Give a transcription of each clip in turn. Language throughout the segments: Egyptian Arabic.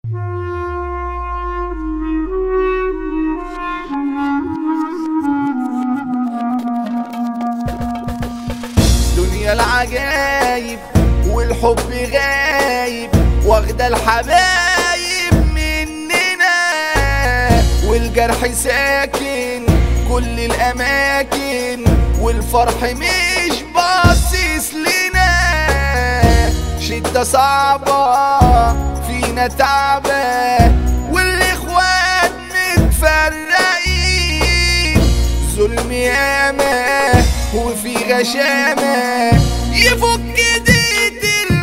دنيا العجايب والحب غايب واخدة الحبايب مننا والجرح ساكن كل الأماكن والفرح مش باصص لنا شدة صعبة فينا تعبة والإخوات متفرقين ظلم ياما وفي غشامة يفك ديت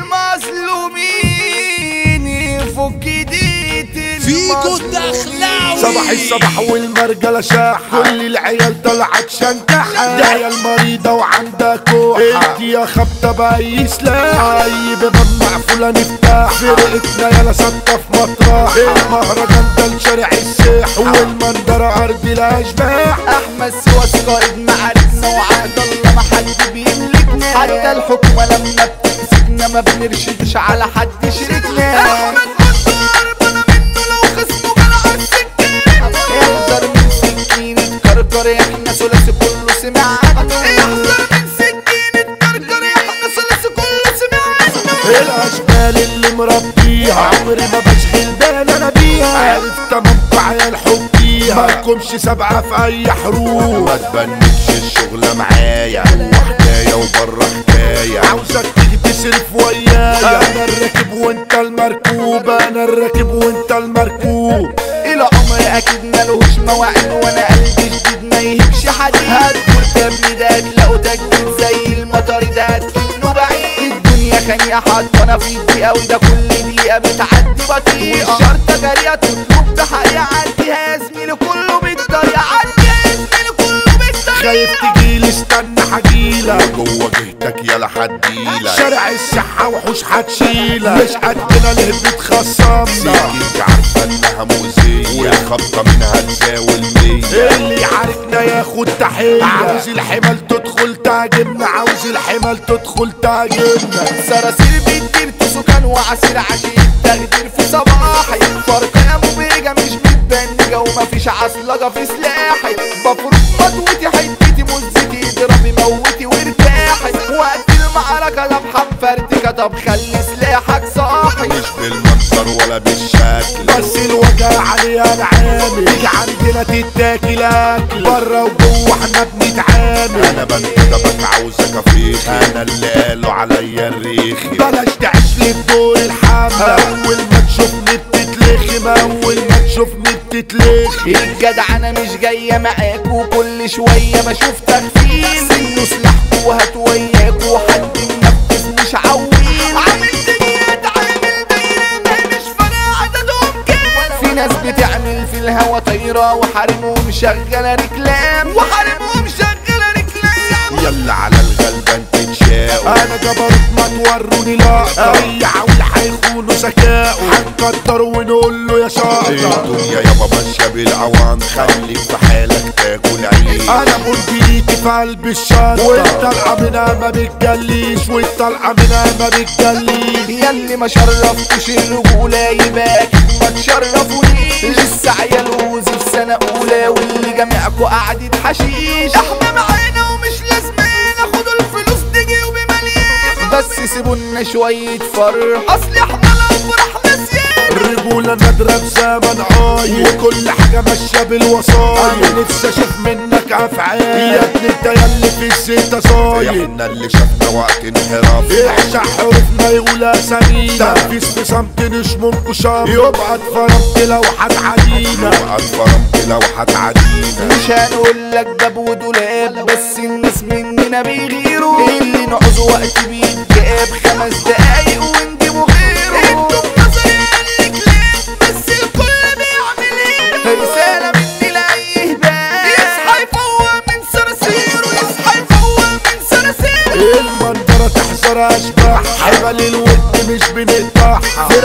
المظلومين يفك ديت فيكو المظلومين دخلاوي صباح الصباح والمرجلة شاح كل العيال طلعت شنكحة ده يا المريضة وعندها كوحة انت يا خبطة بأي سلاح اي باب مقفولة نفتح فرقتنا يالا ثابتة في مطرح المهرجان ده لشارع الساح والمنظرة أرض الأشباح احمد سواس قائد معاركنا وعهد الله ما حد بيملكنا حتى الحكومه لما بتمسكنا ما بنرشدش على حد شركنا احمد هربانه منه لو خصمه كان على السكينه احذر من سكينة كركر احنا ثلاثي كله سمع عنه احذر من سكينة كركر احنا ثلاثي كله سمع عنه الاشبال اللي مربيها عمري ما بشغل بالي انا بيها عرفت منطع عيال حبيها مالكمش سبعة في اي حروب ما تبنكش الشغلة معايا وحكاية وبره حكاية عاوزك تيجي تصرف ويايا انا الراكب وانت المركوب انا الراكب وانت المركوب الى عمر اكيد ملوش مواعيد وانا قلبي جديد ما يهبش حديد هتقول كابني ده هتلاقوا تجديد زي المطر ده هتكنه بعيد الدنيا خانقة حاطانا في دقيقة وده كل دقيقة بتعدي بطيئة والشرطة جارية تطلب بحقيقة عديها يا زميلي كله بالطريقة عديها يا زميلي كله بالطريقة خايف تجيلي استنى حجيلك جوه جهتك يلا حديلك شارع الصحة وحوش هتشيلك مش قدنا ليه بتخصمنا سيكي عارفة انها مؤذية والخبطة منها تساوي المية اللي يعاركنا ياخد تحية عاوز الحمل تدخل تهاجمنا عاوز الحمل تدخل تهاجمنا صراصير بتطير سكان وعصير عشية تخدير في صباحي فرقة مبهجة مش متبنجة ومفيش عصلجة في سلاحي بفرض مضوتي حتتي مزتي اضربي موتي وارتاحي وقت المعركة لمحة مفرتكة طب خلي سلاحك صاحي مش بالمنظر ولا بالشكل بس الوجع عليها العامل تيجي عندنا تتاكل اكل بره وجوه احنا بنتعامل انا بنتدبك عاوزك افيخ انا اللي قالوا عليا الريخي بلاش تعيش لي في دور الحمل اول ما تشوفني بتتلخم اول ما تشوفني بتتلخم الجدع انا مش جاية معاك وكل شوية بشوف تغفيل سنه سلاحكوا وهات وياكوا حد منفذ مش عويل عامل دنيا تعمل دايرة ما مش فارقة عددهم كام في ناس بتعمل في الهوا طايرة وحارمهم شغالة ركلام وحارمهم شغالة ركلام يلا على الغلبان تتشاقوا انا جبروت ما توروني لقطة اي عول هيخونوا ذكاؤه هنقدر ونقول له يا شاطر الدنيا يابا ماشية بالعوام خليك في حالك تاكل عيش انا بنديتي في قلب الشارع والطلعة منها ما بتجليش والطلعة منها ما بتجليش ياللي ما شرفتش الرجولة يبقى ما تشرفونيش لسه عيال وزي في سنة أولى واللي جميعكوا قعدة حشيش احنا معانا ومش لازمين خدوا الفلوس دي جيوبي مليان بس سيبونا شوية فرح أصل احنا لو فرحنا زيادة الرجولة نادرة بزمن عايل وكل حاجة ماشية بالوسايل انا نفسي اشوف منك افعال يا ابني انت ياللي في الزيتة صايل احنا اللي شفنا وقت انحراف احشى حروفنا يقول اسامينا تنفيذ في صمت نشمنكوا شام يبقى اتفرمت لو هتعدينا يبقى اتفرمت لو هتعدينا مش هنقول لك باب ودولاب بس الناس مننا بيغيروا اللي نعوزه وقت بيتجاب خمس دقايق ونجيبوا غيره انتوا بنظري قال كلام بس الكل بيعمل ايه رسالة مني لأي هبال يصحى يفوق من صراصيره يصحى يفوق من صراصيره المنظرة تحذر اشباح حبل الود مش بنقطعها فرقة خطيرة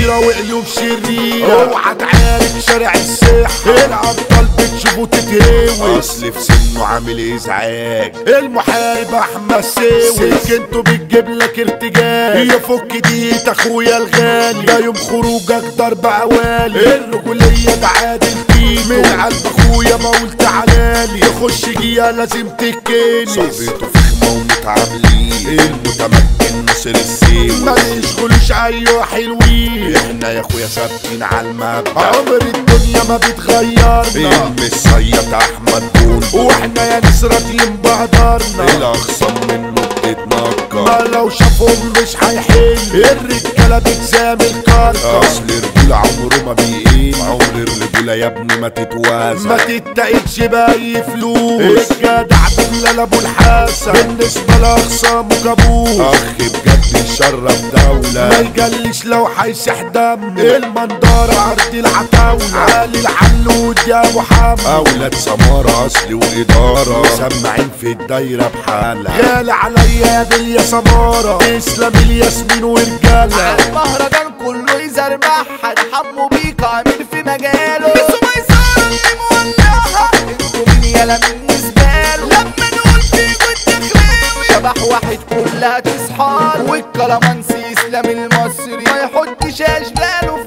خطيرة وقلوب شريرة اوعى تعارك شارع الساحة الابطال بتشوفه تتهوي اصل في سنه عامل ازعاج المحارب احمد ساوي سكنته بتجيب لك ارتجال يفك ديت اخويا الغالي ده يوم خروجك ضرب عوالي الرجولية ده عادل فيه من قلب اخويا ما قلت علالي يخش جيا لازم تكنس صاحبته فخمة ومتعاملين المتمكن ناصر السيوي ما يشغلوش ايوه حلوين احنا يا اخويا ثابتين على المبدأ عمر الدنيا ما بتغيرنا المصيط احمد بون واحنا يا ناس راضيين بقدرنا الاخصم منه بتتنكر ما لو شافهم مش هيحل الرجاله بتزامل كاركا اصل الرجولة عمره ما بيقل عمر الرجولة يا ابني ما تتوازن ما تتقيتش باي فلوس الجدع بالله ابو الحسن بالنسبه لاخصامه كابوس اخ بجد يشرف ما دولة يجلش لو هيسح دم المنظره عرض العتاوله علي العلود يا ابو حمد اولاد سمارة اصل وادارة مسمعين في الدايرة بحالة غالي عليا يا دل يا سماره تسلم الياسمين ورجاله المهرجان كله يزربحها حمو بيكا عامل في مجاله بس ما يصير اللي مولعها انتوا مين يالا بالنسبة له لما نقول فيكوا الدخلاوي شبح واحد كلها تصحى والكلامانسي اسلام المصري ما يحطش اشباله